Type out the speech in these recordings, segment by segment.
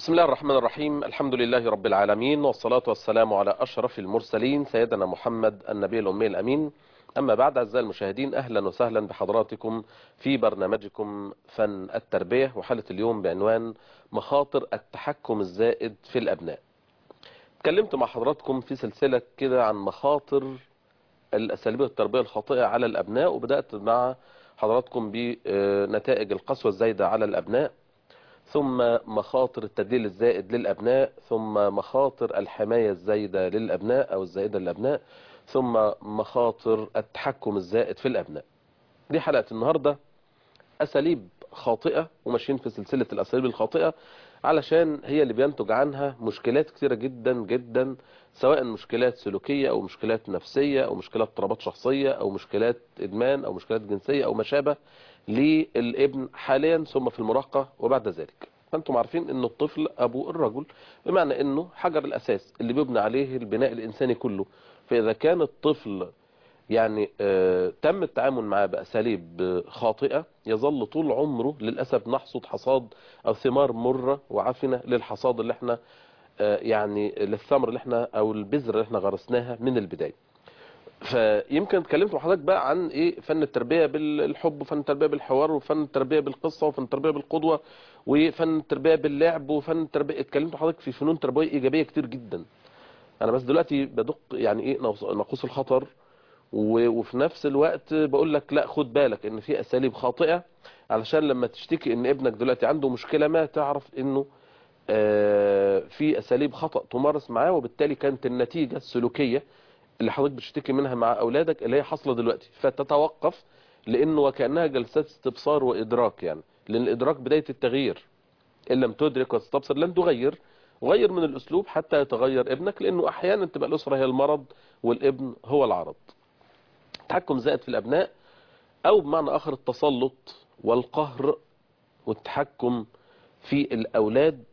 بسم الله الرحمن الرحيم الحمد لله رب العالمين والصلاة والسلام على أشرف المرسلين سيدنا محمد النبي الأمي الأمين أما بعد أعزائي المشاهدين أهلا وسهلا بحضراتكم في برنامجكم فن التربية وحالة اليوم بعنوان مخاطر التحكم الزائد في الأبناء اتكلمت مع حضراتكم في سلسلة كده عن مخاطر الأساليب التربية الخاطئة على الأبناء وبدأت مع حضراتكم بنتائج القسوة الزايدة على الأبناء ثم مخاطر التدليل الزائد للأبناء ثم مخاطر الحماية الزايدة للأبناء أو الزائدة للأبناء ثم مخاطر التحكم الزائد في الأبناء دي حلقة النهاردة أساليب خاطئة وماشيين في سلسلة الأساليب الخاطئة علشان هي اللي بينتج عنها مشكلات كثيرة جدا جدا سواء مشكلات سلوكية أو مشكلات نفسية أو مشكلات اضطرابات شخصية أو مشكلات إدمان أو مشكلات جنسية أو ما شابه للابن حاليا ثم في المراهقة وبعد ذلك فأنتم عارفين أن الطفل أبو الرجل بمعنى أنه حجر الأساس اللي بيبنى عليه البناء الإنساني كله فإذا كان الطفل يعني آه تم التعامل معاه بأساليب خاطئة يظل طول عمره للأسف نحصد حصاد أو ثمار مرة وعفنة للحصاد اللي احنا آه يعني للثمر اللي احنا أو البذرة اللي احنا غرسناها من البداية فيمكن اتكلمت مع حضرتك بقى عن ايه فن التربيه بالحب وفن التربيه بالحوار وفن التربيه بالقصه وفن التربيه بالقدوه وفن التربيه باللعب وفن التربيه اتكلمت مع حضرتك في فنون تربويه ايجابيه كتير جدا انا بس دلوقتي بدق يعني ايه ناقوس الخطر وفي نفس الوقت بقول لك لا خد بالك ان في اساليب خاطئه علشان لما تشتكي ان ابنك دلوقتي عنده مشكله ما تعرف انه آه في اساليب خطا تمارس معاه وبالتالي كانت النتيجه السلوكيه اللي حضرتك بتشتكي منها مع اولادك اللي هي حاصله دلوقتي فتتوقف لانه وكانها جلسات استبصار وادراك يعني لان الادراك بدايه التغيير ان لم تدرك وتستبصر لن تغير غير من الاسلوب حتى يتغير ابنك لانه احيانا تبقى الاسره هي المرض والابن هو العرض التحكم زائد في الابناء او بمعنى اخر التسلط والقهر والتحكم في الاولاد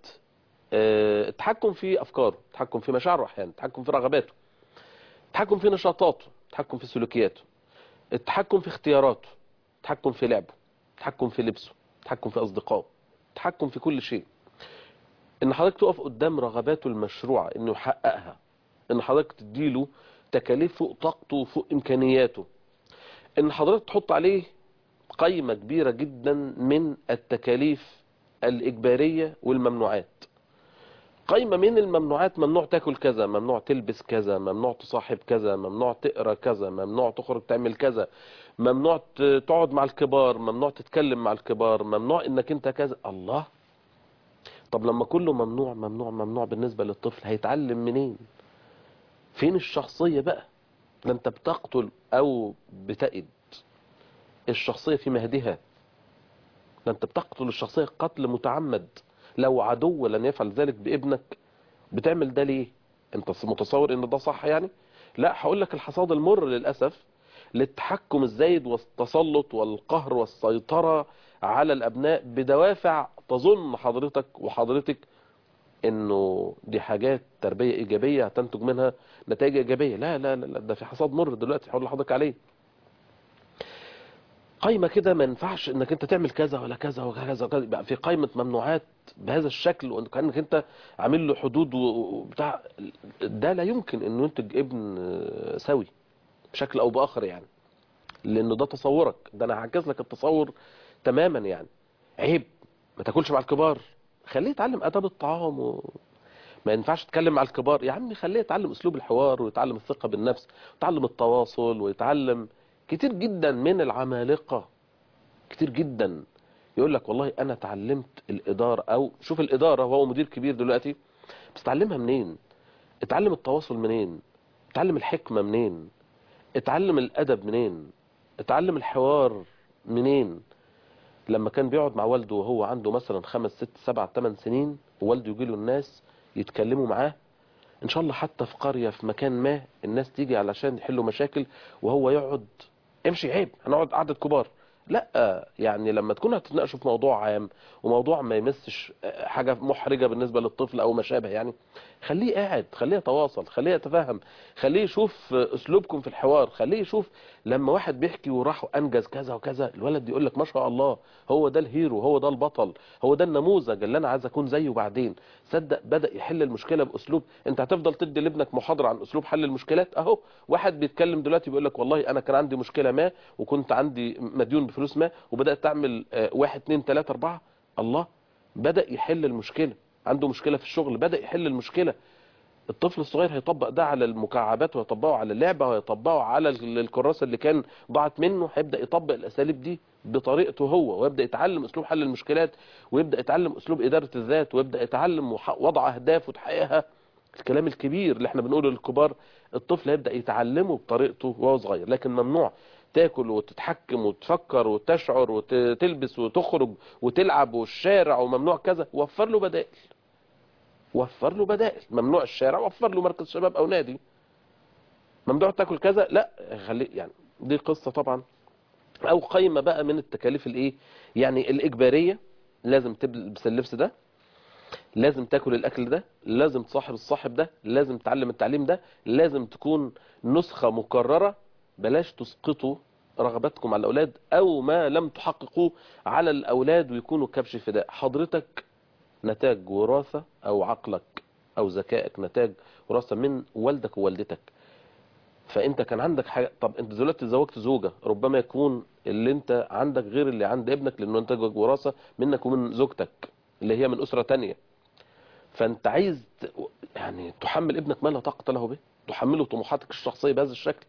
التحكم في افكاره التحكم في مشاعره احيانا التحكم في رغباته التحكم في نشاطاته التحكم في سلوكياته التحكم في اختياراته التحكم في لعبه التحكم في لبسه التحكم في اصدقائه التحكم في كل شيء ان حضرتك تقف قدام رغباته المشروعة انه يحققها ان حضرتك تديله تكاليف فوق طاقته وفوق امكانياته ان حضرتك تحط عليه قائمة كبيرة جدا من التكاليف الاجبارية والممنوعات قايمة من الممنوعات ممنوع تاكل كذا ممنوع تلبس كذا ممنوع تصاحب كذا ممنوع تقرا كذا ممنوع تخرج تعمل كذا ممنوع تقعد مع الكبار ممنوع تتكلم مع الكبار ممنوع انك انت كذا الله طب لما كله ممنوع ممنوع ممنوع بالنسبة للطفل هيتعلم منين فين الشخصية بقى ده انت بتقتل او بتئد الشخصية في مهدها ده انت بتقتل الشخصية قتل متعمد لو عدو لن يفعل ذلك بابنك بتعمل ده ليه انت متصور ان ده صح يعني لا هقول لك الحصاد المر للأسف للتحكم الزايد والتسلط والقهر والسيطرة على الأبناء بدوافع تظن حضرتك وحضرتك انه دي حاجات تربية ايجابية هتنتج منها نتائج ايجابية لا لا لا ده في حصاد مر دلوقتي هقول لحضرتك عليه قايمة كده ما ينفعش انك انت تعمل كذا ولا كذا وكذا وكذا يبقى في قائمة ممنوعات بهذا الشكل وكانك انت عامل له حدود وبتاع ده لا يمكن انه ينتج ابن سوي بشكل او باخر يعني لانه ده تصورك ده انا هعكس لك التصور تماما يعني عيب ما تاكلش مع الكبار خليه يتعلم اداب الطعام و... ما ينفعش تتكلم مع الكبار يا عمي خليه يتعلم اسلوب الحوار ويتعلم الثقة بالنفس ويتعلم التواصل ويتعلم كتير جدا من العمالقة كتير جدا يقول لك والله انا اتعلمت الادارة او شوف الادارة وهو مدير كبير دلوقتي بس اتعلمها منين اتعلم التواصل منين اتعلم الحكمة منين اتعلم الادب منين اتعلم الحوار منين لما كان بيقعد مع والده وهو عنده مثلا خمس ست سبع ثمان سنين ووالده يجي له الناس يتكلموا معاه ان شاء الله حتى في قرية في مكان ما الناس تيجي علشان يحلوا مشاكل وهو يقعد امشي عيب هنقعد قعدة كبار لا يعني لما تكون هتتناقشوا في موضوع عام وموضوع ما يمسش حاجة محرجة بالنسبة للطفل او ما شابه يعني خليه قاعد خليه يتواصل خليه يتفهم خليه يشوف اسلوبكم في الحوار خليه يشوف لما واحد بيحكي وراح انجز كذا وكذا الولد يقول لك ما شاء الله هو ده الهيرو هو ده البطل هو ده النموذج اللي انا عايز اكون زيه بعدين صدق بدأ يحل المشكلة باسلوب انت هتفضل تدي لابنك محاضرة عن اسلوب حل المشكلات اهو واحد بيتكلم دلوقتي بيقول لك والله انا كان عندي مشكلة ما وكنت عندي مديون بفلوس ما وبدأت تعمل آه، واحد اتنين تلاتة اربعة الله بدأ يحل المشكلة عنده مشكلة في الشغل بدأ يحل المشكلة الطفل الصغير هيطبق ده على المكعبات ويطبقه على اللعبة ويطبقه على ال- الكراسة اللي كان ضاعت منه هيبدأ يطبق الأساليب دي بطريقته هو ويبدأ يتعلم أسلوب حل المشكلات ويبدأ يتعلم أسلوب إدارة الذات ويبدأ يتعلم وح- وضع أهداف وتحقيقها الكلام الكبير اللي احنا بنقوله للكبار الطفل هيبدأ يتعلمه بطريقته وهو صغير لكن ممنوع تاكل وتتحكم وتفكر وتشعر وتلبس وتخرج وتلعب والشارع وممنوع كذا وفر له بدائل وفر له بدائل ممنوع الشارع وفر له مركز شباب او نادي ممنوع تاكل كذا لا خلي يعني دي قصة طبعا او قايمة بقى من التكاليف الايه يعني الاجبارية لازم تلبس اللبس ده لازم تاكل الاكل ده لازم تصاحب الصاحب ده لازم تتعلم التعليم ده لازم تكون نسخة مكررة بلاش تسقطوا رغباتكم على الاولاد او ما لم تحققوه على الاولاد ويكونوا كبش فداء حضرتك نتاج وراثة او عقلك او ذكائك نتاج وراثة من والدك ووالدتك فانت كان عندك حاجة طب انت دلوقتي تزوجت زوجة ربما يكون اللي انت عندك غير اللي عند ابنك لانه انت وراثة منك ومن زوجتك اللي هي من اسرة تانية فانت عايز ت- يعني تحمل ابنك ما لا طاقة له به تحمله طموحاتك الشخصية بهذا الشكل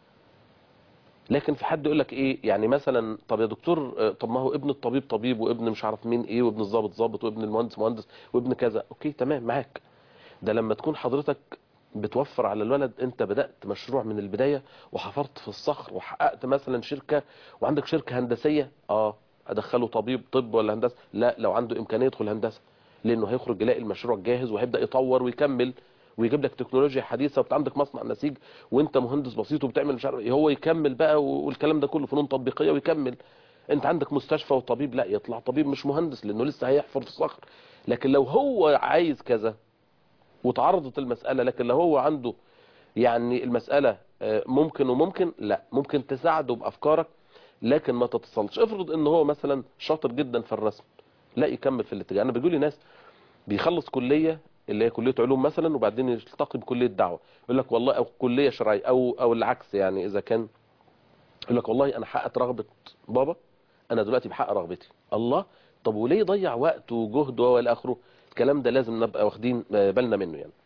لكن في حد يقول لك ايه يعني مثلا طب يا دكتور آه، طب ما هو ابن الطبيب طبيب وابن مش عارف مين ايه وابن الضابط ضابط وابن المهندس مهندس وابن كذا اوكي تمام معاك ده لما تكون حضرتك بتوفر على الولد انت بدأت مشروع من البداية وحفرت في الصخر وحققت مثلا شركة وعندك شركة هندسية اه ادخله طبيب طب ولا هندسة لا لو عنده امكانية يدخل هندسة لانه هيخرج يلاقي المشروع جاهز وهيبدأ يطور ويكمل ويجيب لك تكنولوجيا حديثة وانت عندك مصنع نسيج وانت مهندس بسيط وبتعمل مش عارف ايه هو يكمل بقى والكلام ده كله فنون تطبيقية ويكمل انت عندك مستشفى وطبيب لا يطلع طبيب مش مهندس لانه لسه هيحفر في الصخر لكن لو هو عايز كذا وتعرضت المسألة لكن لو هو عنده يعني المسألة آه، ممكن وممكن لا ممكن تساعده بأفكارك لكن ما تتصلش افرض ان هو مثلا شاطر جدا في الرسم لا يكمل في الاتجاه انا بيقول لي ناس بيخلص كلية اللي هي كلية علوم مثلا وبعدين يلتقي بكلية دعوة يقول لك والله او كلية شرعية او او العكس يعني اذا كان يقول لك والله انا حققت رغبة بابا انا دلوقتي بحقق رغبتي الله طب وليه ضيع وقت وجهد والى اخره الكلام ده لازم نبقى واخدين بالنا منه يعني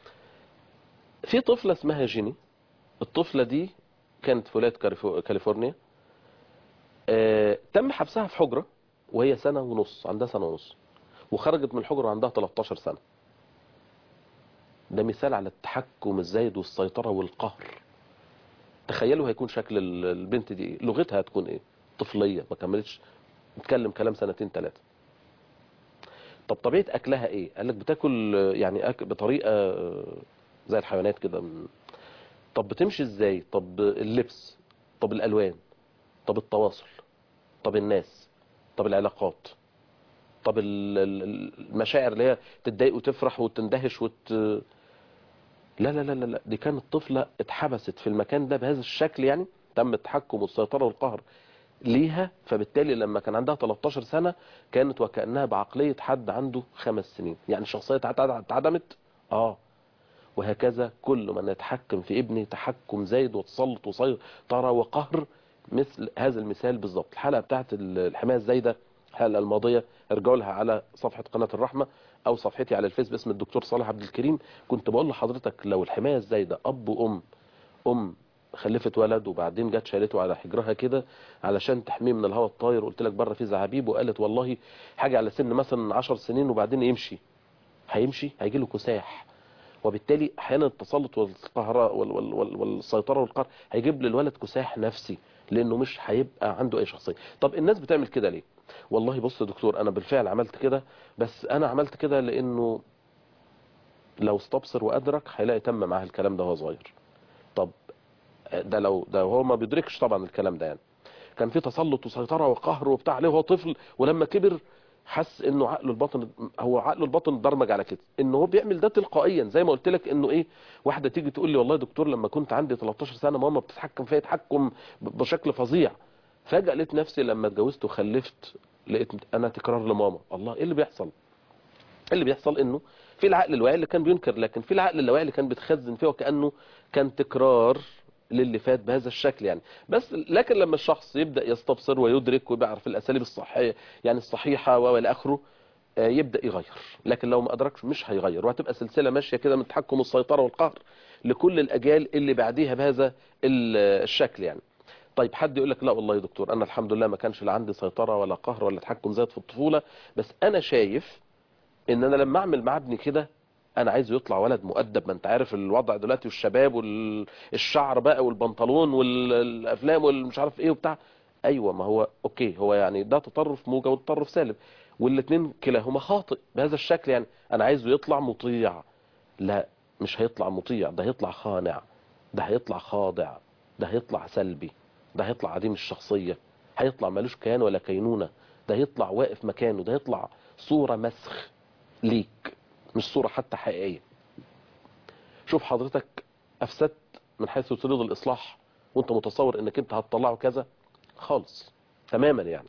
في طفلة اسمها جيني الطفلة دي كانت في ولاية كاليفو- كاليفورنيا آه، تم حبسها في حجرة وهي سنة ونص عندها سنة ونص وخرجت من الحجرة عندها 13 سنة ده مثال على التحكم الزايد والسيطرة والقهر تخيلوا هيكون شكل ال- البنت دي ايه لغتها هتكون ايه طفلية ما كملتش بتتكلم كلام سنتين ثلاثة طب طبيعة اكلها ايه قال لك بتاكل آه، يعني أك... بطريقة آه، زي الحيوانات كده من- طب بتمشي ازاي طب اللبس طب الالوان طب التواصل طب الناس طب العلاقات طب ال- ال- المشاعر اللي هي تتضايق وتفرح وتندهش وت لا لا لا لا لا دي كانت طفلة اتحبست في المكان ده بهذا الشكل يعني تم التحكم والسيطرة والقهر ليها فبالتالي لما كان عندها 13 سنة كانت وكأنها بعقلية حد عنده خمس سنين يعني الشخصية اتعد- اتعدمت اه وهكذا كل من يتحكم في ابنه تحكم زايد وتسلط وسيطرة وقهر مثل هذا المثال بالظبط الحلقة بتاعت الحماية الزايدة الحلقة الماضية ارجعوا لها على صفحة قناة الرحمة او صفحتي على الفيس باسم الدكتور صالح عبد الكريم كنت بقول لحضرتك لو الحماية الزايدة اب وام ام خلفت ولد وبعدين جت شالته على حجرها كده علشان تحميه من الهواء الطاير قلت لك بره في زعابيب وقالت والله حاجة على سن مثلا 10 سنين وبعدين يمشي هيمشي هيجي له كساح وبالتالي احيانا التسلط والقهر وال- وال- وال- والسيطره والقهر هيجيب للولد كساح نفسي لانه مش هيبقى عنده اي شخصيه طب الناس بتعمل كده ليه والله بص يا دكتور انا بالفعل عملت كده بس انا عملت كده لانه لو استبصر وادرك هيلاقي تم معاه الكلام ده وهو صغير طب ده لو ده هو ما بيدركش طبعا الكلام ده يعني كان في تسلط وسيطره وقهر وبتاع عليه وهو طفل ولما كبر حس انه عقله الباطن هو عقله الباطن اتبرمج على كده ان هو بيعمل ده تلقائيا زي ما قلت لك انه ايه واحده تيجي تقول لي والله يا دكتور لما كنت عندي 13 سنه ماما بتتحكم فيا تحكم ب- بشكل فظيع فجاه لقيت نفسي لما اتجوزت وخلفت لقيت انا تكرار لماما الله ايه اللي بيحصل اللي بيحصل انه في العقل الواعي اللي كان بينكر لكن في العقل اللاواعي اللي كان بيتخزن فيه وكانه كان تكرار للي فات بهذا الشكل يعني بس لكن لما الشخص يبدا يستبصر ويدرك ويعرف الاساليب الصحيه يعني الصحيحه والى اخره آه، يبدا يغير لكن لو ما ادركش مش هيغير وهتبقى سلسله ماشيه كده من التحكم والسيطره والقهر لكل الاجيال اللي بعديها بهذا ال- الشكل يعني طيب حد يقول لك لا والله يا دكتور انا الحمد لله ما كانش لا عندي سيطره ولا قهر ولا تحكم زاد في الطفوله بس انا شايف ان انا لما اعمل مع ابني كده انا عايزه يطلع ولد مؤدب ما انت عارف الوضع دلوقتي والشباب والشعر بقى والبنطلون والافلام والمش عارف ايه وبتاع ايوه ما هو اوكي هو يعني ده تطرف موجب وتطرف سالب والاثنين كلاهما خاطئ بهذا الشكل يعني انا عايزه يطلع مطيع لا مش هيطلع مطيع ده هيطلع خانع ده هيطلع خاضع ده هيطلع سلبي ده هيطلع عديم الشخصية هيطلع ملوش كيان ولا كينونة ده هيطلع واقف مكانه ده هيطلع صورة مسخ ليك مش صورة حتى حقيقية شوف حضرتك أفسدت من حيث تريد الإصلاح وانت متصور انك انت هتطلعه كذا خالص تماما يعني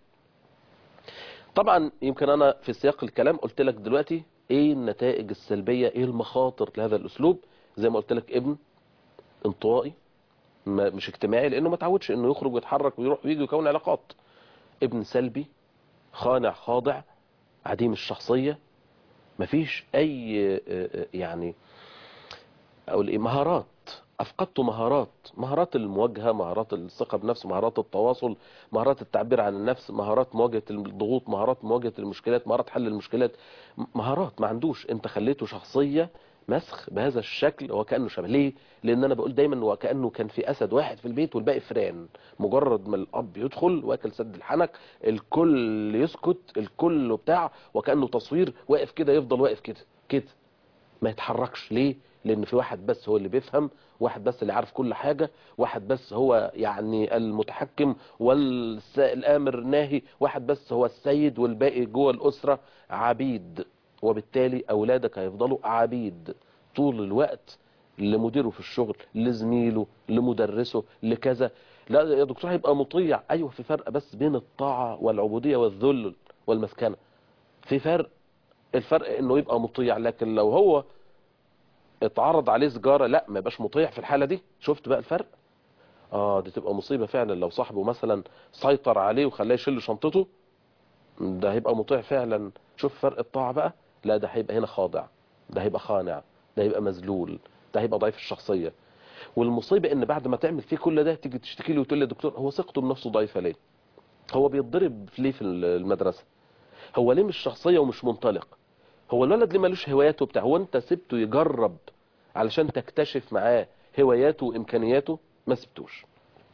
طبعا يمكن انا في سياق الكلام قلت لك دلوقتي ايه النتائج السلبية ايه المخاطر لهذا الاسلوب زي ما قلت لك ابن انطوائي ما- مش اجتماعي لانه ما تعودش انه يخرج ويتحرك ويروح ويجي ويكون علاقات ابن سلبي خانع خاضع عديم الشخصية مفيش اي آه، آه، يعني اقول ايه مهارات افقدت مهارات مهارات المواجهه مهارات الثقه بنفس مهارات التواصل مهارات التعبير عن النفس مهارات مواجهه الضغوط مهارات مواجهه المشكلات مهارات حل المشكلات م- مهارات ما عندوش انت خليته شخصيه مسخ بهذا الشكل هو كانه شبه ليه لان انا بقول دايما هو كانه كان في اسد واحد في البيت والباقي فران مجرد ما الاب يدخل واكل سد الحنك الكل يسكت الكل بتاع وكانه تصوير واقف كده يفضل واقف كده كده ما يتحركش ليه لان في واحد بس هو اللي بيفهم واحد بس اللي عارف كل حاجة واحد بس هو يعني المتحكم والامر ناهي واحد بس هو السيد والباقي جوه الاسرة عبيد وبالتالي اولادك هيفضلوا عبيد طول الوقت لمديره في الشغل لزميله لمدرسه لكذا لا يا دكتور هيبقى مطيع ايوه في فرق بس بين الطاعة والعبودية والذل والمسكنة في فرق الفرق انه يبقى مطيع لكن لو هو اتعرض عليه سجارة لا ما يبقاش مطيع في الحالة دي شفت بقى الفرق اه دي تبقى مصيبة فعلا لو صاحبه مثلا سيطر عليه وخلاه يشيل شنطته ده هيبقى مطيع فعلا شوف فرق الطاعة بقى لا ده هيبقى هنا خاضع ده هيبقى خانع ده هيبقى مذلول ده هيبقى ضعيف الشخصية والمصيبة ان بعد ما تعمل فيه كل ده تيجي تشتكي لي وتقول لي يا دكتور هو ثقته بنفسه ضعيفة ليه هو بيتضرب ليه في المدرسة هو ليه مش شخصية ومش منطلق هو الولد ليه ملوش هواياته بتاع هو انت سبته يجرب علشان تكتشف معاه هواياته وامكانياته ما سبتوش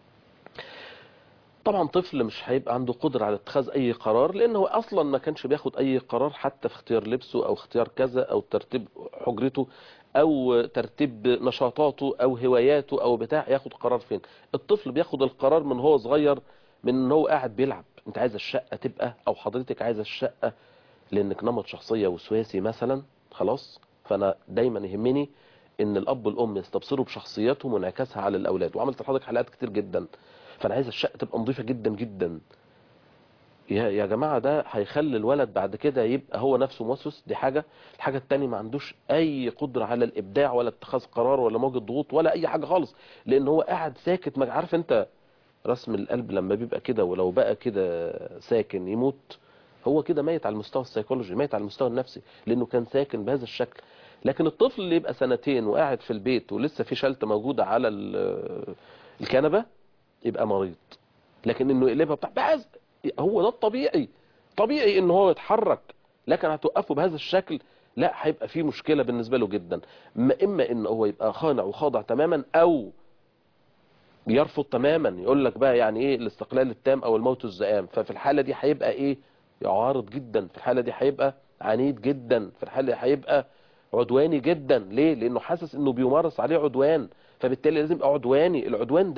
طبعا طفل مش هيبقى عنده قدرة على اتخاذ اي قرار لانه هو اصلا ما كانش بياخد اي قرار حتى في اختيار لبسه او اختيار كذا او ترتيب حجرته او ترتيب نشاطاته او هواياته او بتاع ياخد قرار فين الطفل بياخد القرار من هو صغير من ان هو قاعد بيلعب انت عايز الشقة تبقى او حضرتك عايزة الشقة لانك نمط شخصية وسواسي مثلا خلاص فانا دايما يهمني ان الاب والام يستبصروا بشخصياتهم وانعكاسها على الاولاد وعملت لحضرتك حلقات كتير جدا فانا عايز الشقه تبقى نظيفه جدا جدا يا يا جماعه ده هيخلي الولد بعد كده يبقى هو نفسه موسوس دي حاجه الحاجه الثانيه ما عندوش اي قدره على الابداع ولا اتخاذ قرار ولا مواجهه ضغوط ولا اي حاجه خالص لان هو قاعد ساكت ما عارف انت رسم القلب لما بيبقى كده ولو بقى كده ساكن يموت هو كده ميت على المستوى السيكولوجي ميت على المستوى النفسي لانه كان ساكن بهذا الشكل لكن الطفل اللي يبقى سنتين وقاعد في البيت ولسه في شلته موجوده على ال- الكنبه يبقى مريض لكن انه يقلبها بتاع بس هو ده الطبيعي طبيعي ان هو يتحرك لكن هتوقفه بهذا الشكل لا هيبقى فيه مشكله بالنسبه له جدا ما اما ان هو يبقى خانع وخاضع تماما او يرفض تماما يقول لك بقى يعني ايه الاستقلال التام او الموت الزئام ففي الحاله دي هيبقى ايه يعارض جدا في الحاله دي هيبقى عنيد جدا في الحاله دي هيبقى عدواني جدا ليه لانه حاسس انه بيمارس عليه عدوان فبالتالي لازم يبقى عدواني العدوان ده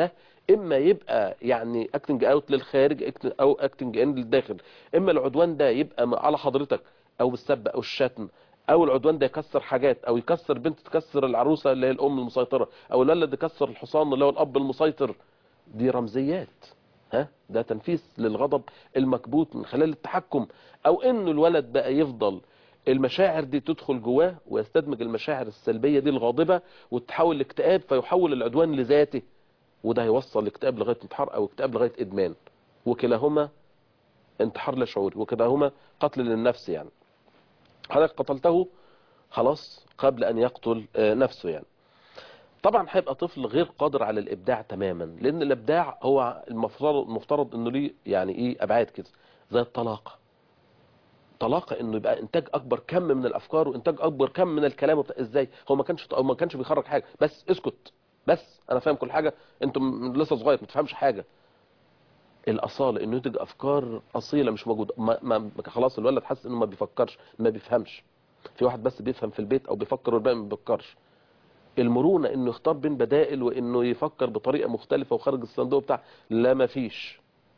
اما يبقى يعني اكتنج اوت للخارج أكت- او اكتنج ان للداخل اما العدوان ده يبقى م- على حضرتك او بالسب او الشتم او العدوان ده يكسر حاجات او يكسر بنت تكسر العروسه اللي هي الام المسيطره او الولد يكسر الحصان اللي هو الاب المسيطر دي رمزيات ها ده تنفيذ للغضب المكبوت من خلال التحكم او انه الولد بقى يفضل المشاعر دي تدخل جواه ويستدمج المشاعر السلبيه دي الغاضبه وتتحول لاكتئاب فيحول العدوان لذاته وده هيوصل لاكتئاب لغايه انتحار او اكتئاب لغايه ادمان وكلاهما انتحار لا شعوري وكلاهما قتل للنفس يعني حضرتك قتلته خلاص قبل ان يقتل آه، نفسه يعني طبعا هيبقى طفل غير قادر على الابداع تماما لان الابداع هو المفترض المفترض انه ليه يعني ايه ابعاد كده زي الطلاقه طلاقه انه يبقى انتاج اكبر كم من الافكار وانتاج اكبر كم من الكلام وبتاع ازاي هو ما كانش هو ما كانش بيخرج حاجه بس اسكت بس انا فاهم كل حاجه انت م- لسه صغير ما تفهمش حاجه الاصاله انه ينتج افكار اصيله مش موجوده ما ما خلاص الولد حاسس انه ما بيفكرش ما بيفهمش في واحد بس بيفهم في البيت او بيفكر والباقي ما بيفكرش المرونه انه يختار بين بدائل وانه يفكر بطريقه مختلفه وخارج الصندوق بتاع لا ما فيش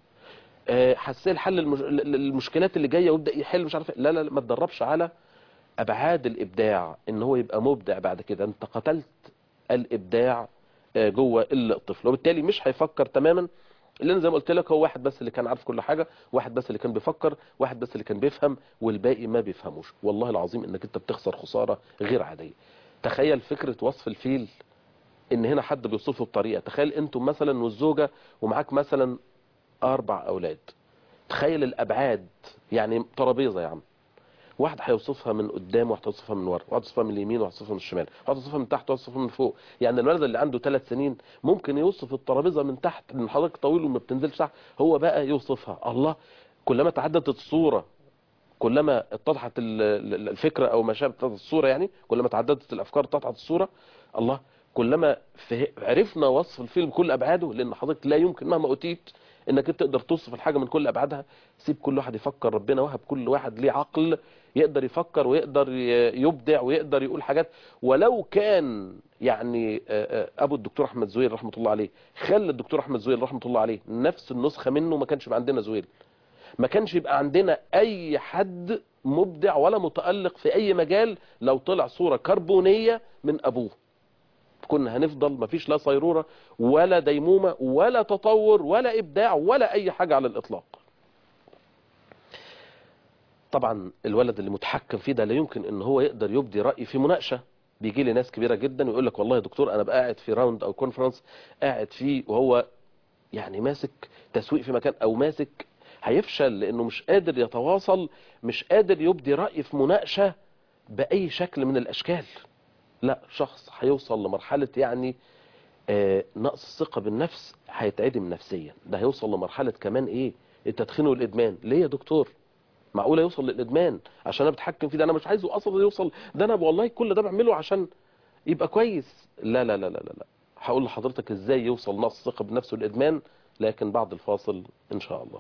آه، حساسيه لحل المش... المشكلات اللي جايه ويبدا يحل مش عارف إيه. لا لا لا، ما تدربش على ابعاد الابداع ان هو يبقى مبدع بعد كده انت قتلت الابداع آه، جوه الطفل وبالتالي مش هيفكر تماما لان زي ما قلت لك هو واحد بس اللي كان عارف كل حاجه واحد بس اللي كان بيفكر واحد بس اللي كان بيفهم والباقي ما بيفهموش والله العظيم انك انت بتخسر خساره غير عاديه تخيل فكره وصف الفيل ان هنا حد بيوصفه بطريقه تخيل انتم مثلا والزوجه ومعاك مثلا اربع اولاد تخيل الابعاد يعني ترابيزه يا عم واحد هيوصفها من قدام واحد هيوصفها من ورا واحد هيوصفها من اليمين واحد هيوصفها من الشمال واحد هيوصفها من تحت واحد هيوصفها من فوق يعني الولد اللي عنده ثلاث سنين ممكن يوصف الترابيزه من تحت لان حضرتك طويل وما بتنزلش تحت هو بقى يوصفها الله كلما تعددت الصوره كلما اتضحت ال- ال- الفكره او ما شابه الصوره يعني كلما تعددت الافكار اتضحت الصوره الله كلما فه- عرفنا وصف الفيلم بكل ابعاده لان حضرتك لا يمكن مهما اوتيت انك انت تقدر توصف الحاجه من كل ابعادها سيب كل واحد يفكر ربنا وهب كل واحد ليه عقل يقدر يفكر ويقدر ي- يبدع ويقدر يقول حاجات ولو كان يعني آه، آه، ابو الدكتور احمد زويل رحمه الله عليه خلى الدكتور احمد زويل رحمه الله عليه نفس النسخه منه ما كانش يبقى عندنا زويل ما كانش يبقى عندنا اي حد مبدع ولا متالق في اي مجال لو طلع صوره كربونيه من ابوه كنا هنفضل مفيش لا صيرورة ولا ديمومة ولا تطور ولا إبداع ولا أي حاجة على الإطلاق طبعا الولد اللي متحكم فيه ده لا يمكن ان هو يقدر يبدي رأي في مناقشة بيجي لي ناس كبيرة جدا ويقول لك والله يا دكتور انا بقى قاعد في راوند او كونفرنس قاعد فيه وهو يعني ماسك تسويق في مكان او ماسك هيفشل لانه مش قادر يتواصل مش قادر يبدي رأي في مناقشة بأي شكل من الاشكال لا شخص هيوصل لمرحلة يعني آه، نقص الثقة بالنفس هيتعدم نفسيا ده هيوصل لمرحلة كمان ايه التدخين والادمان ليه يا دكتور معقوله يوصل للادمان عشان انا بتحكم فيه ده انا مش عايزه اصلا يوصل ده انا والله كل ده بعمله عشان يبقى كويس لا لا لا لا لا, لا. هقول لحضرتك ازاي يوصل نقص الثقة بنفسه الادمان لكن بعد الفاصل ان شاء الله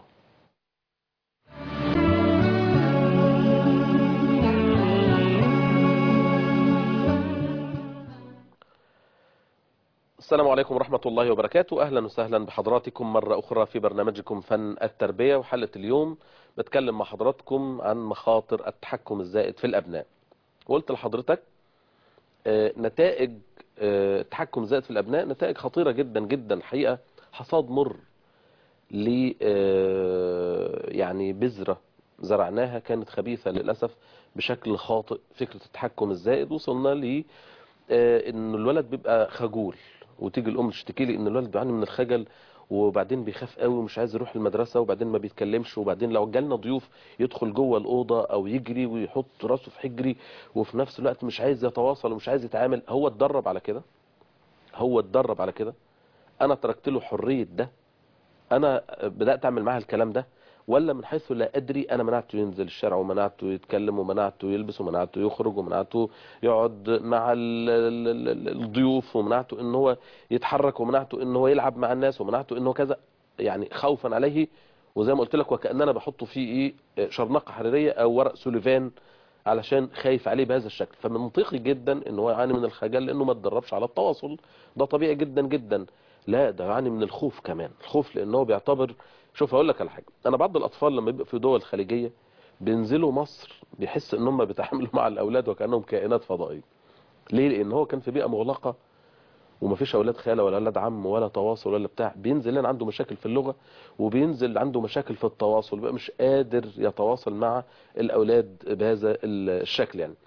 السلام عليكم ورحمة الله وبركاته أهلا وسهلا بحضراتكم مرة أخرى في برنامجكم فن التربية وحلقة اليوم بتكلم مع حضراتكم عن مخاطر التحكم الزائد في الأبناء وقلت لحضرتك آه، نتائج آه، التحكم الزائد في الأبناء نتائج خطيرة جدا جدا حقيقة حصاد مر ل آه، يعني بذرة زرعناها كانت خبيثة للأسف بشكل خاطئ فكرة التحكم الزائد وصلنا ل آه، ان الولد بيبقى خجول وتيجي الام تشتكي لي ان الولد بيعاني من الخجل وبعدين بيخاف قوي ومش عايز يروح المدرسه وبعدين ما بيتكلمش وبعدين لو جالنا ضيوف يدخل جوه الاوضه او يجري ويحط راسه في حجري وفي نفس الوقت مش عايز يتواصل ومش عايز يتعامل هو اتدرب على كده هو اتدرب على كده انا تركت له حريه ده انا بدات اعمل معاه الكلام ده ولا من حيث لا ادري انا منعته ينزل الشارع ومنعته يتكلم ومنعته يلبس ومنعته يخرج ومنعته يقعد مع ال- ال- ال- الضيوف ومنعته ان هو يتحرك ومنعته ان هو يلعب مع الناس ومنعته ان هو كذا يعني خوفا عليه وزي ما قلت لك وكاننا بحطه فيه ايه شرنقه حريريه او ورق سوليفان علشان خايف عليه بهذا الشكل فمنطقي جدا ان هو يعاني من الخجل لانه ما اتدربش على التواصل ده طبيعي جدا جدا لا ده يعني من الخوف كمان الخوف لانه بيعتبر شوف هقول لك على حاجه انا بعض الاطفال لما بيبقى في دول خليجيه بينزلوا مصر بيحس ان هم بيتعاملوا مع الاولاد وكانهم كائنات فضائيه ليه لان هو كان في بيئه مغلقه ومفيش اولاد خاله ولا اولاد عم ولا تواصل ولا بتاع بينزل هنا عنده مشاكل في اللغه وبينزل عنده مشاكل في التواصل بقى مش قادر يتواصل مع الاولاد بهذا الشكل يعني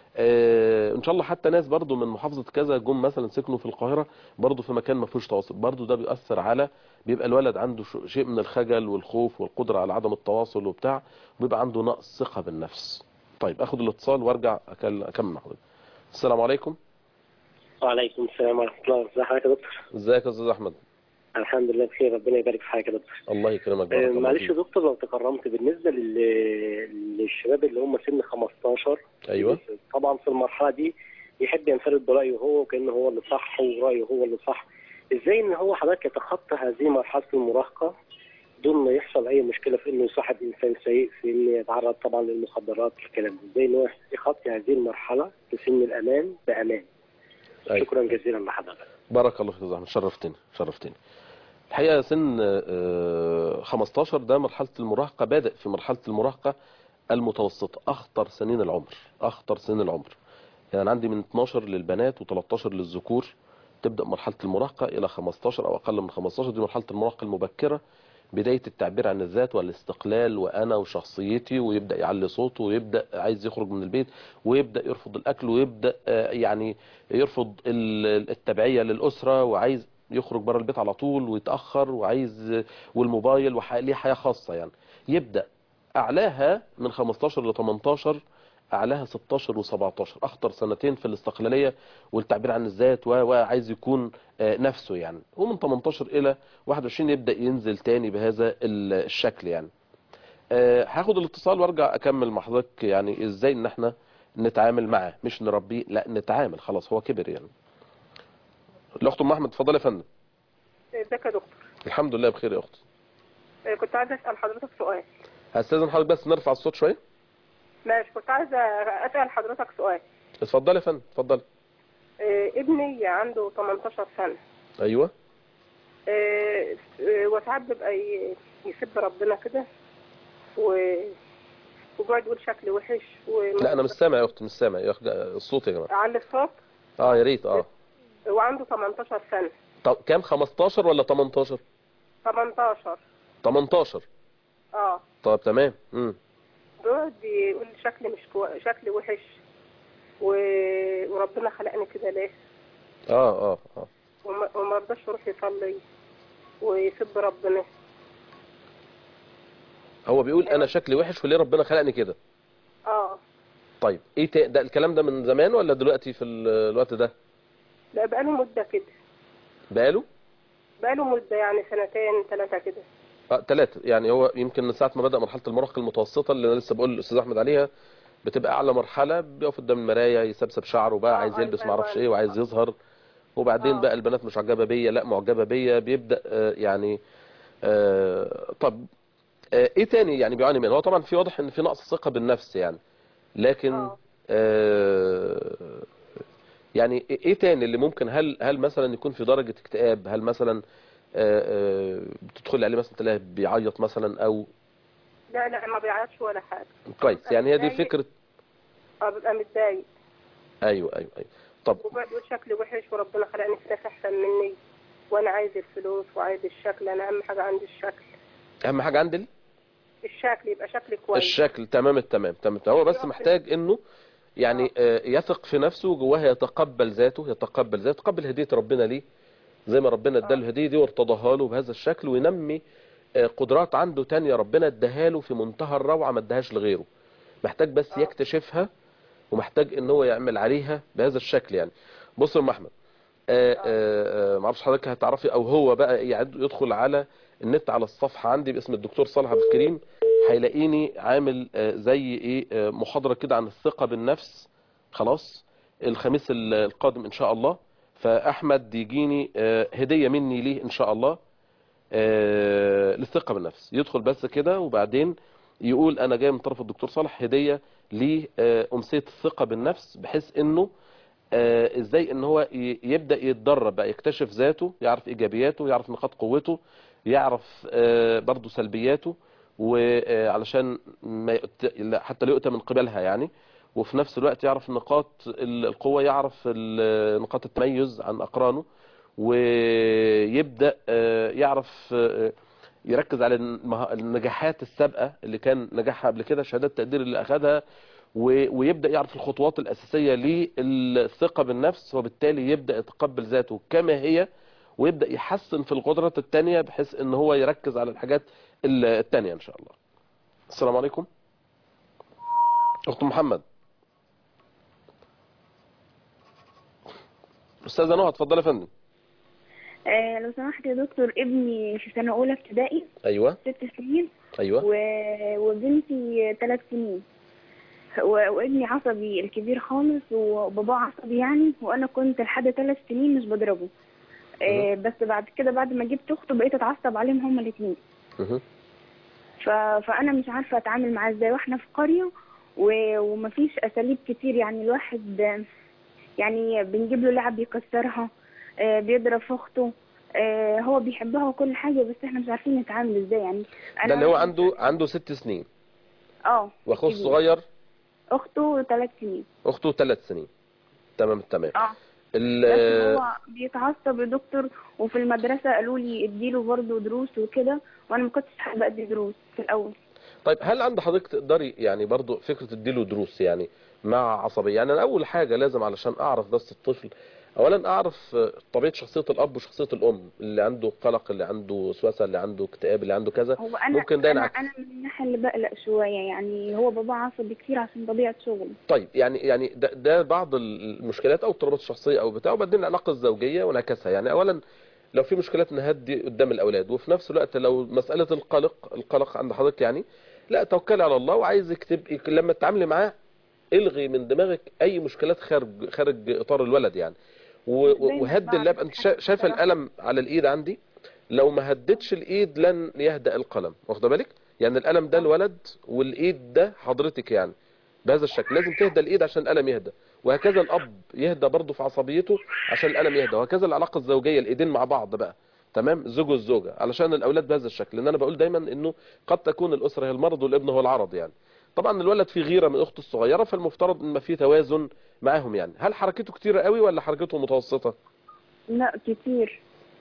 آه ان شاء الله حتى ناس برضو من محافظه كذا جم مثلا سكنوا في القاهره برضو في مكان ما فيهوش تواصل برضو ده بيأثر على بيبقى الولد عنده شيء من الخجل والخوف والقدره على عدم التواصل وبتاع وبيبقى عنده نقص ثقه بالنفس طيب اخد الاتصال وارجع اكمل مع حضرتك السلام عليكم وعليكم السلام ورحمة الله ازي حضرتك يا دكتور ازيك يا استاذ احمد الحمد لله بخير ربنا يبارك في حضرتك يا دكتور الله يكرمك آه، بارك الله معلش يا فيك. دكتور لو تكرمت بالنسبة لل... للشباب اللي هم سن 15 ايوه طبعا في المرحلة دي يحب ينفرد برأيه هو وكأنه هو اللي صح ورأيه هو اللي صح ازاي ان هو حضرتك يتخطى هذه مرحلة المراهقة دون ما يحصل اي مشكلة في انه يصاحب انسان سيء في انه يتعرض طبعا للمخدرات الكلام ده ازاي ان هو يخطي هذه المرحلة في سن الامان بامان أيوة. شكرا جزيلا لحضرتك بارك الله فيك يا أستاذ احمد شرفتني شرفتني الحقيقه سن آه، 15 ده مرحله المراهقه بادئ في مرحله المراهقه المتوسطه اخطر سنين العمر اخطر سنين العمر يعني عندي من 12 للبنات و13 للذكور تبدا مرحله المراهقه الى 15 او اقل من 15 دي مرحله المراهقه المبكره بدايه التعبير عن الذات والاستقلال وانا وشخصيتي ويبدا يعلي صوته ويبدا عايز يخرج من البيت ويبدا يرفض الاكل ويبدا آه، يعني يرفض ال- التبعيه للاسره وعايز يخرج بره البيت على طول ويتاخر وعايز والموبايل وليه حياه خاصه يعني يبدا اعلاها من 15 ل 18 اعلاها 16 و17 اخطر سنتين في الاستقلاليه والتعبير عن الذات و- وعايز يكون آه، نفسه يعني ومن 18 الى 21 يبدا ينزل تاني بهذا ال- الشكل يعني آه، هاخد الاتصال وارجع اكمل مع حضرتك يعني ازاي ان احنا نتعامل معاه مش نربيه لا نتعامل خلاص هو كبر يعني الاخت ام احمد اتفضلي يا فندم ازيك يا دكتور الحمد لله بخير يا اختي آه، كنت عايزه اسال حضرتك سؤال هستاذن حضرتك بس نرفع الصوت شويه ماشي كنت عايزه اسال حضرتك سؤال اتفضلي يا فندم اتفضلي آه، ابني عنده 18 سنه ايوه آه، آه، وساعات بيبقى ي- يسب ربنا كده و وبيقعد يقول شكل وحش و... لا انا مش سامع يا اختي مش سامع يا أخ- الصوت يا جماعه على الصوت اه يا ريت اه وعنده 18 سنه طب كام 15 ولا 18 18 18 اه طب تمام امم بيقعد يقول شكل مش كو... شكل وحش و... وربنا خلقني كده ليه اه اه اه وما وما رضاش يروح يصلي ويسب ربنا هو بيقول انا شكلي وحش وليه ربنا خلقني كده اه طيب ايه تا... ده الكلام ده من زمان ولا دلوقتي في ال- الوقت ده لا بقاله مدة كده بقاله بقاله مدة يعني سنتين ثلاثة كده اه ثلاثة يعني هو يمكن من ساعة ما بدأ مرحلة المراهقة المتوسطة اللي انا لسه بقول للاستاذ احمد عليها بتبقى اعلى مرحلة بيقف قدام المراية يسبسب شعره بقى اه، عايز يلبس أيوة، معرفش أيوة. ايه وعايز يظهر وبعدين اه. بقى البنات مش معجبة بيا لا معجبة بيا بيبدأ آه، يعني آه، طب آه، ايه تاني يعني بيعاني منه هو طبعا في واضح ان في نقص ثقة بالنفس يعني لكن اه. آه، يعني ايه تاني اللي ممكن هل هل مثلا يكون في درجة اكتئاب هل مثلا آه، آه، بتدخل عليه مثلا تلاقيه بيعيط مثلا او لا لا ما بيعيطش ولا حاجة كويس يعني هي دي متضايق. فكرة اه بيبقى متضايق ايوه ايوه ايوه طب وبقعد يقول شكلي وحش وربنا خلقني في ناس احسن مني وانا عايز الفلوس وعايز الشكل انا اهم حاجة عندي الشكل اهم حاجة عندي الشكل يبقى شكلي كويس الشكل تمام التمام تمام هو بس محتاج انه يعني آه، يثق في نفسه جواه يتقبل ذاته يتقبل ذاته يتقبل هدية ربنا ليه زي ما ربنا اداله الهدية دي وارتضاها له بهذا الشكل وينمي آه، قدرات عنده تانية ربنا اداها له في منتهى الروعة ما اداهاش لغيره محتاج بس يكتشفها ومحتاج ان هو يعمل عليها بهذا الشكل يعني بص يا ام احمد آه، آه، آه، معرفش حضرتك هتعرفي او هو بقى يعد- يدخل على النت على الصفحة عندي باسم الدكتور صالح عبد الكريم هيلاقيني عامل آه، زي ايه آه، محاضرة كده عن الثقة بالنفس خلاص الخميس ال- القادم ان شاء الله فاحمد يجيني آه، هدية مني ليه ان شاء الله آه، للثقة بالنفس يدخل بس كده وبعدين يقول انا جاي من طرف الدكتور صالح هدية لأمسية الثقة بالنفس بحيث انه آه، ازاي ان هو ي- يبدا يتدرب بقى يكتشف ذاته يعرف ايجابياته يعرف نقاط قوته يعرف آه، برضه سلبياته وعلشان ما يؤت- لا، حتى لا يؤتى من قبلها يعني وفي نفس الوقت يعرف نقاط ال- القوة يعرف ال- نقاط التميز عن أقرانه ويبدأ آه، يعرف آه، يركز على المه- النجاحات السابقة اللي كان نجاحها قبل كده شهادات التقدير اللي أخذها و- ويبدأ يعرف الخطوات الأساسية للثقة بالنفس وبالتالي يبدأ يتقبل ذاته كما هي ويبدأ يحسن في القدرات التانية بحيث ان هو يركز على الحاجات ال- التانية ان شاء الله السلام عليكم اخت محمد استاذه نهى اتفضلي يا فندم آه لو سمحت يا دكتور ابني في سنة أولى ابتدائي ايوه ست سنين ايوه و... وبنتي ثلاث سنين و... وابني عصبي الكبير خالص وباباه عصبي يعني وأنا كنت لحد ثلاث سنين مش بضربه آه بس بعد كده بعد ما جبت أخته بقيت أتعصب عليهم هما الاتنين مه. ف... فأنا مش عارفة أتعامل معاه إزاي وإحنا في قرية و... ومفيش أساليب كتير يعني الواحد آه، يعني بنجيب له لعب يكسرها آه، بيضرب في اخته آه، هو بيحبها وكل حاجه بس احنا مش عارفين نتعامل ازاي يعني ده اللي هو واحد- عنده عنده ست سنين اه واخوه كبير. الصغير اخته ثلاث سنين اخته ثلاث سنين تمام تمام اه ال- بس هو بيتعصب يا دكتور وفي المدرسه قالوا لي اديله برضه دروس وكده وانا ما كنتش حابه ادي دروس في الاول طيب هل عند حضرتك تقدري يعني برضو فكرة تديله دروس يعني مع عصبية يعني أنا أول حاجة لازم علشان أعرف بس الطفل أولا أعرف آه، طبيعة شخصية الأب وشخصية الأم اللي عنده قلق اللي عنده وسوسة اللي عنده اكتئاب اللي عنده كذا هو انا ممكن ده انا ينعكس. انا من الناحيه اللي بقلق شويه يعني هو بابا عصبي كتير عشان طبيعه شغله طيب يعني يعني ده, ده بعض المشكلات أو اضطرابات الشخصية أو بتاع وبعدين العلاقة الزوجية ونعكسها يعني أولا لو في مشكلات نهدي قدام الأولاد وفي نفس الوقت لو مسألة القلق القلق عند حضرتك يعني لا توكلي على الله وعايزك تبقي لما تتعاملي معاه الغي من دماغك اي مشكلات خارج خارج اطار الولد يعني و- و- دايماً وهد بعمل اللاب انت شا- شايفه بصراحة. القلم على الايد عندي لو ما هدتش الايد لن يهدأ القلم واخده بالك يعني القلم ده الولد والايد ده حضرتك يعني بهذا الشكل لازم تهدى الايد عشان القلم يهدى وهكذا الاب يهدى برضه في عصبيته عشان القلم يهدى وهكذا العلاقه الزوجيه الايدين مع بعض بقى تمام الزوج والزوجه علشان الاولاد بهذا الشكل لان انا بقول دايما انه قد تكون الاسره هي المرض والابن هو العرض يعني طبعا الولد فيه غيره من اخته الصغيره فالمفترض ان ما فيه توازن معاهم يعني هل حركته كتيره قوي ولا حركته متوسطه لا كتير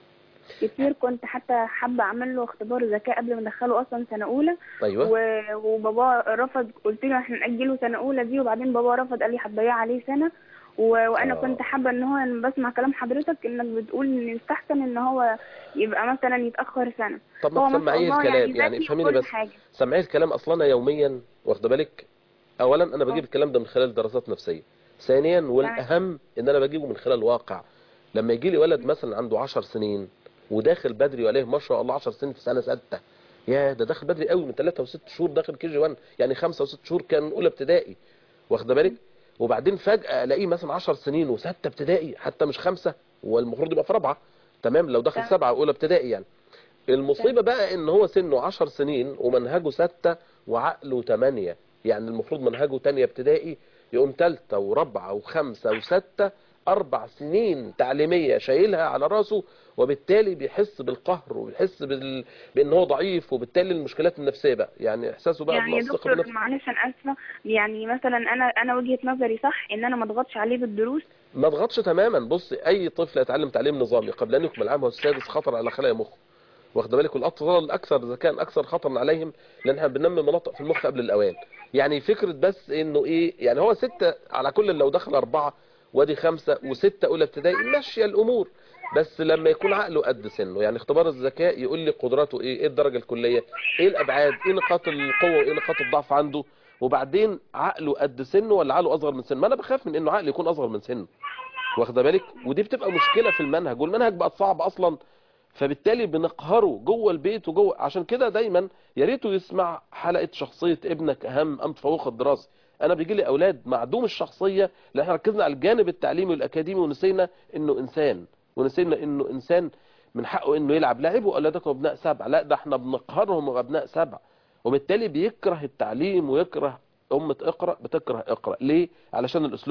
كتير كنت حتى حابة أعمل له اختبار ذكاء قبل ما أدخله أصلا سنة أولى ايوه و- وبابا رفض قلت له احنا نأجله سنة أولى دي وبعدين بابا رفض قال لي هتضيع عليه سنة و... وأنا آه. كنت حابة إن هو أنا بسمع كلام حضرتك إنك بتقول إن يستحسن إن هو يبقى مثلا يتأخر سنة طب هو ما ما شاء تسمعيه الله الكلام يعني ذكي افهميني وكل بس حاجة. سمعيه الكلام اصلا انا يوميا واخده بالك اولا انا بجيب آه. الكلام ده من خلال دراسات نفسيه ثانيا والاهم ان انا بجيبه من خلال الواقع لما يجي لي ولد مثلا عنده 10 سنين وداخل بدري وعليه ما شاء الله 10 سنين في سنه سته يا ده داخل بدري قوي من 3 و6 شهور داخل كي جي 1 يعني 5 و6 شهور كان اولى ابتدائي واخده بالك وبعدين فجاه الاقيه مثلا 10 سنين وسته ابتدائي حتى مش خمسه هو المفروض يبقى في رابعه تمام لو دخل تمام. سبعه اولى ابتدائي يعني المصيبة بقى ان هو سنه عشر سنين ومنهجه ستة وعقله تمانية يعني المفروض منهجه تانية ابتدائي يقوم تالتة ورابعة وخمسة وستة اربع سنين تعليمية شايلها على راسه وبالتالي بيحس بالقهر وبيحس بال... بان هو ضعيف وبالتالي المشكلات النفسية بقى يعني احساسه بقى يعني يا بالثقة دكتور بالنفس معلش أنا آسفة يعني مثلا أنا أنا وجهة نظري صح إن أنا ما أضغطش عليه بالدروس ما اضغطش تماما بص اي طفل يتعلم تعليم نظامي قبل ان يكمل عامه السادس خطر على خلايا مخه واخد بالك والاطفال الاكثر ذكاء اكثر خطرا عليهم لان احنا بننمي مناطق في المخ قبل الاوان يعني فكره بس انه ايه يعني هو ستة على كل لو دخل اربعة وادي خمسة وستة اولى ابتدائي ماشيه الامور بس لما يكون عقله قد سنه يعني اختبار الذكاء يقول لي قدراته ايه ايه الدرجه الكليه ايه الابعاد ايه نقاط القوه وايه نقاط الضعف عنده وبعدين عقله قد سنه ولا عقله اصغر من سنه ما انا بخاف من انه عقله يكون اصغر من سنه واخده بالك ودي بتبقى مشكله في المنهج والمنهج بقت صعب اصلا فبالتالي بنقهره جوه البيت وجوه عشان كده دايما يا ريته يسمع حلقه شخصيه ابنك اهم ام تفوق الدراسي انا بيجي لي اولاد معدوم الشخصيه لان احنا ركزنا على الجانب التعليمي والاكاديمي ونسينا انه انسان ونسينا انه انسان من حقه انه يلعب لعبوا اولادكم ابناء سبع لا ده احنا بنقهرهم وابناء سبع وبالتالي بيكره التعليم ويكره أمة اقرأ بتكره اقرأ ليه؟ علشان الأسلوب ده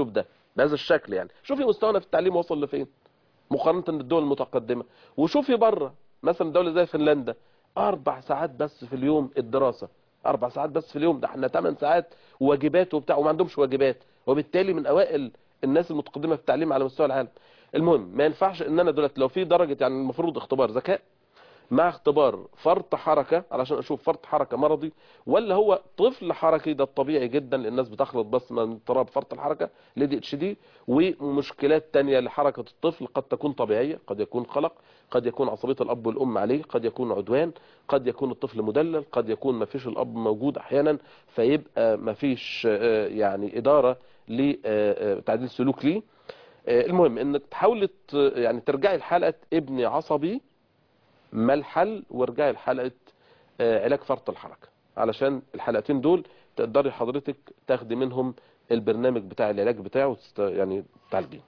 بهذا الشكل يعني شوفي مستوانا في التعليم وصل لفين مقارنة بالدول المتقدمة وشوفي بره مثلا دولة زي فنلندا أربع ساعات بس في اليوم الدراسة أربع ساعات بس في اليوم ده احنا 8 ساعات واجبات وبتاع وما عندهمش واجبات وبالتالي من أوائل الناس المتقدمة في التعليم على مستوى العالم المهم ما ينفعش ان انا دلوقتي لو في درجة يعني المفروض اختبار ذكاء مع اختبار فرط حركة علشان اشوف فرط حركة مرضي ولا هو طفل حركي ده الطبيعي جدا الناس بتخلط بس من اضطراب فرط الحركة لدي اتش دي ومشكلات تانية لحركة الطفل قد تكون طبيعية قد يكون قلق قد يكون عصبية الاب والام عليه قد يكون عدوان قد يكون الطفل مدلل قد يكون ما فيش الاب موجود احيانا فيبقى ما فيش آه، يعني ادارة لتعديل سلوك ليه آه، المهم انك تحاولي ت- يعني ترجعي لحلقة ابني عصبي ما الحل وارجعي لحلقة آه، علاج فرط الحركة علشان الحلقتين دول تقدري حضرتك تاخدي منهم البرنامج بتاع العلاج بتاعه وتست... يعني تعالجيه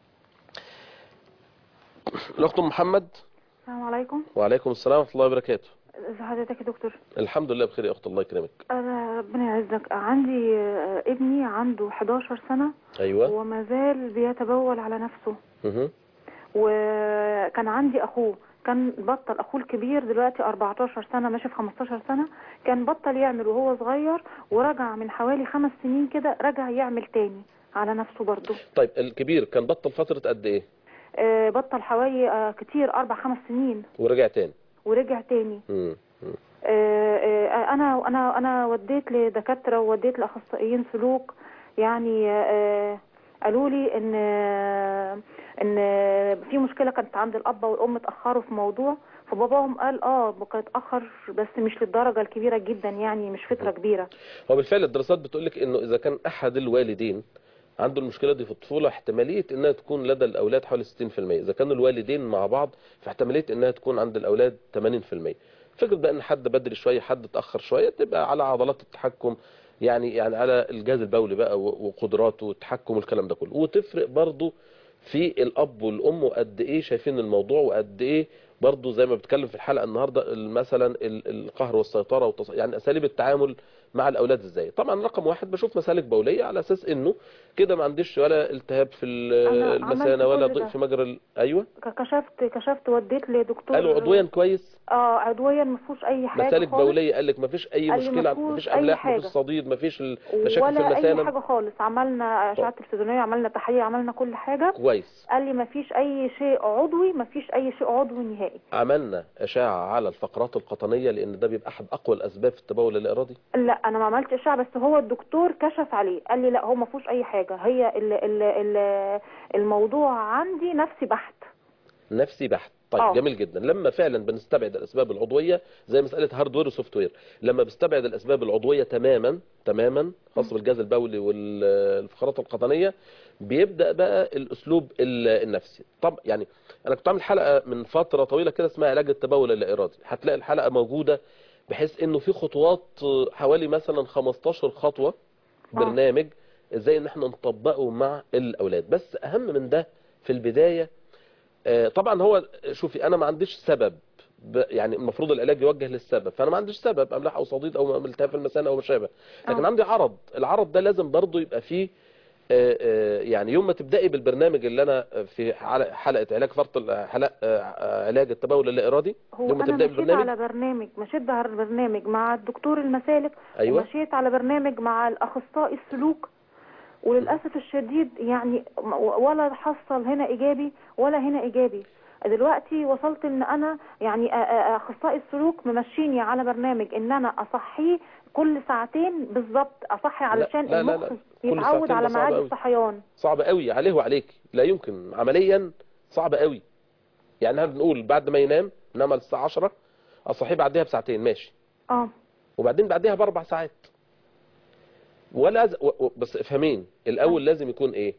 الاخت أم محمد السلام عليكم وعليكم السلام ورحمه الله وبركاته ازي حضرتك يا دكتور الحمد لله بخير يا اخت الله يكرمك انا ربنا يعزك عندي آه، ابني عنده 11 سنة ايوه وما زال بيتبول على نفسه مه. وكان عندي اخوه كان بطل اخوه الكبير دلوقتي 14 سنة ماشي في 15 سنة كان بطل يعمل وهو صغير ورجع من حوالي خمس سنين كده رجع يعمل تاني على نفسه برضه طيب الكبير كان بطل فتره قد ايه آه، بطل حوالي آه، كتير اربع خمس سنين ورجع تاني ورجع تاني مم. مم. آه، آه، انا انا انا وديت لدكاتره ووديت لاخصائيين سلوك يعني آه، قالوا لي ان آه، ان في مشكله كانت عند الاب والام اتاخروا في موضوع فباباهم قال اه كان اتاخر بس مش للدرجه الكبيره جدا يعني مش فتره كبيره هو بالفعل الدراسات بتقول لك انه اذا كان احد الوالدين عنده المشكله دي في الطفوله احتماليه انها تكون لدى الاولاد حوالي 60% اذا كانوا الوالدين مع بعض فاحتماليه انها تكون عند الاولاد 80% فكره بقى ان حد بدري شويه حد اتاخر شويه تبقى على عضلات التحكم يعني يعني على الجهاز البولي بقى و- وقدراته والتحكم والكلام ده كله وتفرق برضه في الاب والام وقد ايه شايفين الموضوع وقد ايه برضه زي ما بتكلم في الحلقه النهارده مثلا ال- القهر والسيطره والتص... يعني اساليب التعامل مع الاولاد ازاي طبعا رقم واحد بشوف مسالك بوليه على اساس انه كده ما عنديش ولا التهاب في ال- أنا المثانه عملت ولا كل ضيق ده. في مجرى ال- ايوه ك- كشفت كشفت وديت لدكتور قالوا عضويا كويس اه عضويا ما فيهوش اي حاجه مسالك خالص بوليه قال لك ما فيش اي قال لي مشكله مفهوش ما فيش أي املاح ما فيش حاجة. صديد ما فيش المشاكل في ولا اي المثانه حاجه خالص عملنا اشعه تلفزيونيه عملنا تحاليل عملنا كل حاجه كويس قال لي ما فيش اي شيء عضوي ما فيش اي شيء عضوي نهائي عملنا اشعه على الفقرات القطنيه لان ده بيبقى احد اقوى الاسباب في التبول الارادي لا انا ما عملتش اشعه بس هو الدكتور كشف عليه قال لي لا هو ما فيهوش اي حاجه هي ال ال ال الموضوع عندي نفسي بحت نفسي بحت طيب آه. جميل جدا لما فعلا بنستبعد الاسباب العضويه زي مساله هاردوير وسوفت وير لما بستبعد الاسباب العضويه تماما تماما خاصه بالجهاز البولي والفقرات القطنيه بيبدا بقى الاسلوب ال- النفسي طب يعني انا كنت عامل حلقه من فتره طويله كده اسمها علاج التبول اللا ارادي هتلاقي الحلقه موجوده بحيث انه في خطوات حوالي مثلا 15 خطوه برنامج ازاي ان احنا نطبقه مع الاولاد بس اهم من ده في البدايه آه، طبعا هو شوفي انا ما عنديش سبب ب- يعني المفروض العلاج يوجه للسبب فانا ما عنديش سبب املاح او صديد او التهاب في المثانه او ما شابه لكن آه. عندي عرض العرض ده لازم برضه يبقى فيه آه، آه، يعني يوم ما تبداي بالبرنامج اللي انا في حلقه حلقة علاج فرط ال- حلقه آه، علاج التبول اللا ارادي هو يوم ما انا تبداي مشيت بالبرنامج على برنامج مشيت على برنامج مع الدكتور المسالك ايوه ومشيت على برنامج مع الاخصائي السلوك وللاسف الشديد يعني م- ولا حصل هنا ايجابي ولا هنا ايجابي دلوقتي وصلت ان انا يعني أ- أ- اخصائي السلوك ممشيني على برنامج ان انا اصحيه كل ساعتين بالظبط اصحي علشان لا، لا، لا. المخ كل يتعود ساعتين على ده صعب ميعاد أوي. الصحيان صعب قوي عليه وعليك لا يمكن عمليا صعب قوي يعني احنا بنقول بعد ما ينام نام الساعه 10 اصحيه بعدها بساعتين ماشي اه وبعدين بعدها باربع ساعات ولا ز... و... و... بس افهمين الاول لازم يكون ايه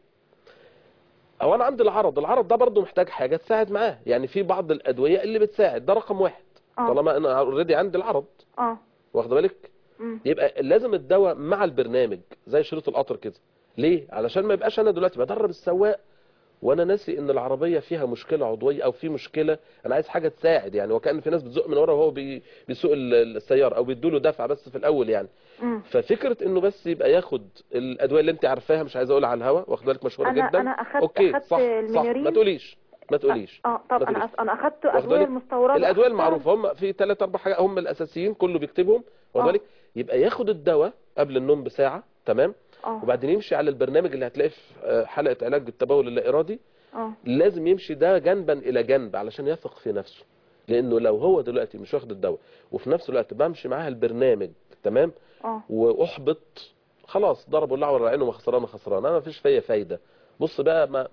هو انا عندي العرض العرض ده برضو محتاج حاجه تساعد معاه يعني في بعض الادويه اللي بتساعد ده رقم واحد اه طالما انا اوريدي عندي العرض اه واخد بالك مم. يبقى لازم الدواء مع البرنامج زي شريط القطر كده ليه علشان ما يبقاش انا دلوقتي بدرب السواق وانا ناسي ان العربيه فيها مشكله عضويه او في مشكله انا عايز حاجه تساعد يعني وكان في ناس بتزق من ورا وهو بي- بيسوق ال- السياره او بيدوا له دفعه بس في الاول يعني مم. ففكره انه بس يبقى ياخد الادويه اللي انت عارفاها مش عايز اقولها على الهوا واخد بالك مشهوره أنا- جدا أنا أخدت- اوكي أخدت صح صح المينيرين. ما تقوليش ما تقوليش اه طب ما انا تقوليش. أس- انا اخدت واخد ادويه بالك؟ المستورده الادويه أخدتها. المعروفه هم في ثلاث اربع حاجات هم الاساسيين كله بيكتبهم واخد آه. بالك يبقى ياخد الدواء قبل النوم بساعه تمام اه وبعدين يمشي على البرنامج اللي هتلاقيه في آه، حلقه علاج التبول اللا ارادي اه لازم يمشي ده جنبا الى جنب علشان يثق في نفسه لانه لو هو دلوقتي مش واخد الدواء وفي نفس الوقت بمشي معاها البرنامج تمام اه واحبط خلاص ضربوا الله على عينه خسران خسران انا مفيش فيا فايده بص بقى ما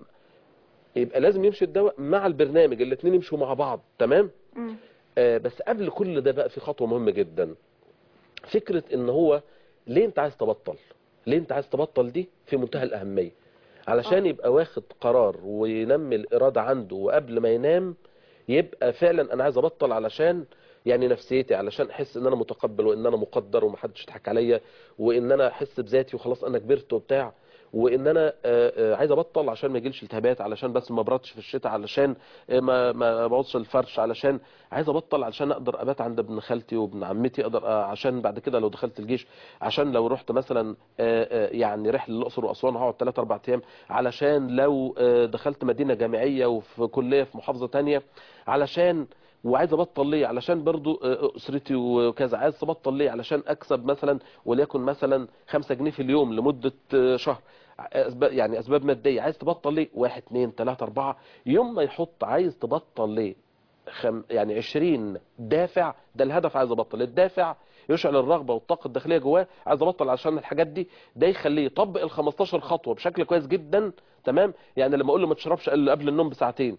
يبقى لازم يمشي الدواء مع البرنامج الاثنين يمشوا مع بعض تمام مم. آه بس قبل كل ده بقى في خطوه مهمه جدا فكره ان هو ليه انت عايز تبطل ليه انت عايز تبطل دي في منتهى الاهميه علشان يبقى واخد قرار وينمي الاراده عنده وقبل ما ينام يبقى فعلا انا عايز ابطل علشان يعني نفسيتي علشان احس ان انا متقبل وان انا مقدر ومحدش يضحك عليا وان انا احس بذاتي وخلاص انا كبرت وبتاع وان انا آه، آه، عايز ابطل عشان ما يجيلش التهابات علشان بس ما ابردش في الشتاء علشان آه، ما ما ابوظش الفرش علشان عايز ابطل علشان اقدر ابات عند ابن خالتي وابن عمتي اقدر آه، عشان بعد كده لو دخلت الجيش عشان لو رحت مثلا آه، آه، يعني رحله الاقصر واسوان هقعد 3 4 ايام علشان لو آه، دخلت مدينه جامعيه وفي كليه في محافظه تانية علشان وعايز ابطل ليه علشان برضو آه، اسرتي وكذا عايز تبطل ليه علشان اكسب مثلا وليكن مثلا 5 جنيه في اليوم لمده آه، شهر أسباب يعني اسباب ماديه عايز تبطل ليه واحد اتنين تلاته اربعه يوم ما يحط عايز تبطل ليه خم يعني 20 دافع ده الهدف عايز ابطل الدافع يشعل الرغبه والطاقه الداخليه جواه عايز ابطل عشان الحاجات دي ده يخليه يطبق ال 15 خطوه بشكل كويس جدا تمام يعني لما اقول له ما تشربش الا قبل النوم بساعتين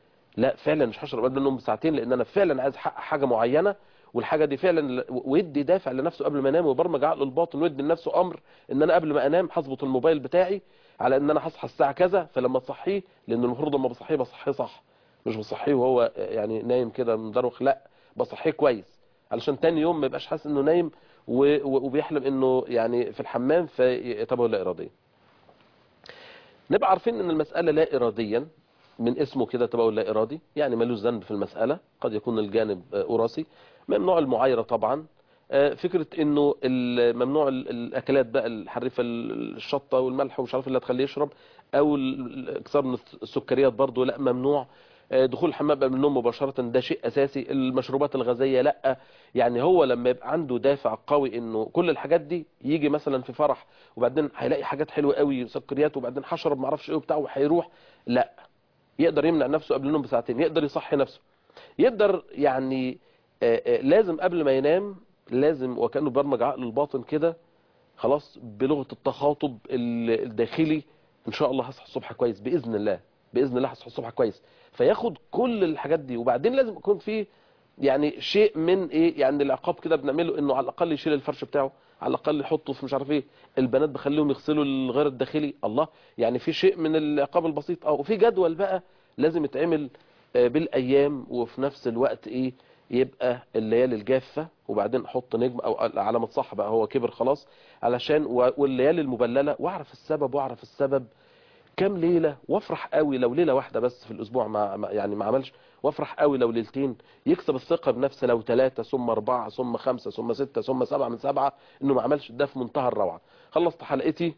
لا فعلا مش هشرب قبل النوم بساعتين لان انا فعلا عايز احقق حاجه معينه والحاجه دي فعلا ويدي دافع لنفسه قبل ما انام ويبرمج عقله الباطن ويدي لنفسه امر ان انا قبل ما انام هظبط الموبايل بتاعي على ان انا هصحى الساعه كذا فلما تصحيه لان المفروض لما بصحيه بصحيه صح مش بصحيه وهو يعني نايم كده مدروخ لا بصحيه كويس علشان تاني يوم ما يبقاش حاسس انه نايم و- و- وبيحلم انه يعني في الحمام فيتبول لا اراديا نبقى عارفين ان المساله لا اراديا من اسمه كده تبول لا ارادي يعني ملوش ذنب في المساله قد يكون الجانب آه، وراثي ممنوع المعايره طبعا آه، فكره انه ال- ممنوع ال- الاكلات بقى الحريفه ال- الشطه والملح ومش عارف اللي هتخليه يشرب او ال- الاكثار من السكريات برضو لا ممنوع آه، دخول الحمام قبل النوم مباشره ده شيء اساسي المشروبات الغازيه لا يعني هو لما يبقى عنده دافع قوي انه كل الحاجات دي يجي مثلا في فرح وبعدين هيلاقي حاجات حلوه قوي سكريات وبعدين هشرب معرفش ايه وبتاع وهيروح لا يقدر يمنع نفسه قبل النوم بساعتين يقدر يصحي نفسه يقدر يعني آه، آه، لازم قبل ما ينام لازم وكانه برمج عقله الباطن كده خلاص بلغه التخاطب ال- الداخلي ان شاء الله هصحى الصبح كويس باذن الله باذن الله هصحى الصبح كويس فياخد كل الحاجات دي وبعدين لازم يكون في يعني شيء من ايه يعني العقاب كده بنعمله انه على الاقل يشيل الفرش بتاعه على الاقل يحطه في مش عارف ايه البنات بخليهم يغسلوا الغير الداخلي الله يعني في شيء من العقاب البسيط اه وفي جدول بقى لازم يتعمل آه، بالايام وفي نفس الوقت ايه يبقى الليالي الجافه وبعدين احط نجم او علامه صح بقى هو كبر خلاص علشان و- والليالي المبلله واعرف السبب واعرف السبب كام ليله وافرح قوي لو ليله واحده بس في الاسبوع ما ما- يعني ما عملش وافرح قوي لو ليلتين يكسب الثقه بنفسه لو ثلاثه ثم اربعه ثم خمسه ثم سته ثم سبعه من سبعه انه ما عملش ده في منتهى الروعه خلصت حلقتي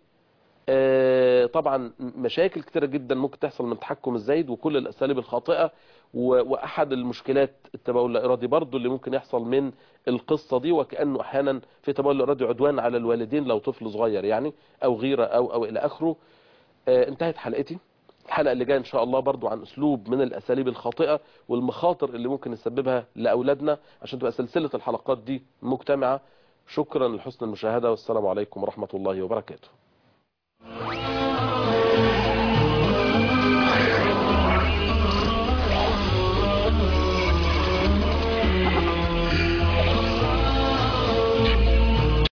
آه، طبعا مشاكل كتيرة جدا ممكن تحصل من تحكم الزايد وكل الاساليب الخاطئه و- واحد المشكلات التبول اللا ارادي برضو اللي ممكن يحصل من القصه دي وكانه احيانا في تبول لا ارادي عدوان على الوالدين لو طفل صغير يعني او غيره او او الى اخره آه، انتهت حلقتي الحلقه اللي جايه ان شاء الله برضو عن اسلوب من الاساليب الخاطئه والمخاطر اللي ممكن نسببها لاولادنا عشان تبقى سلسله الحلقات دي مجتمعه شكرا لحسن المشاهده والسلام عليكم ورحمه الله وبركاته